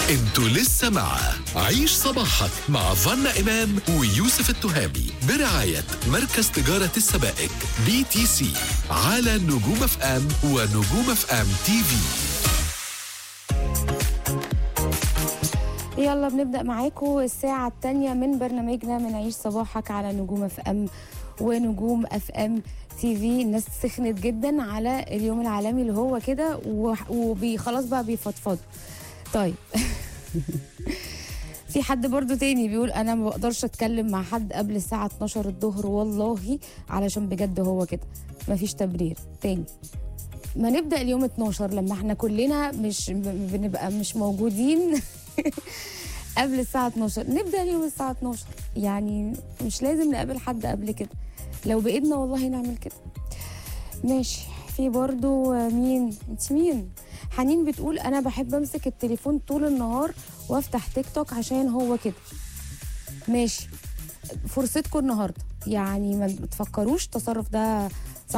انتوا لسه مع عيش صباحك مع فنا إمام ويوسف التهامي برعاية مركز تجارة السبائك بي تي سي على نجوم اف ام ونجوم اف ام تي في يلا بنبدأ معاكم الساعة الثانية من برنامجنا من عيش صباحك على نجوم اف ام ونجوم اف ام تي في الناس سخنت جدا على اليوم العالمي اللي هو كده وخلاص بقى بيفضفضوا طيب في حد برضو تاني بيقول انا ما بقدرش اتكلم مع حد قبل الساعة 12 الظهر والله علشان بجد هو كده مفيش تبرير تاني ما نبدأ اليوم 12 لما احنا كلنا مش بنبقى مش موجودين قبل الساعة 12 نبدأ اليوم الساعة 12 يعني مش لازم نقابل حد قبل كده لو بإيدنا والله نعمل كده ماشي في برضو مين انت مين حنين بتقول انا بحب امسك التليفون طول النهار وافتح تيك توك عشان هو كده ماشي فرصتكم النهارده يعني ما تفكروش التصرف ده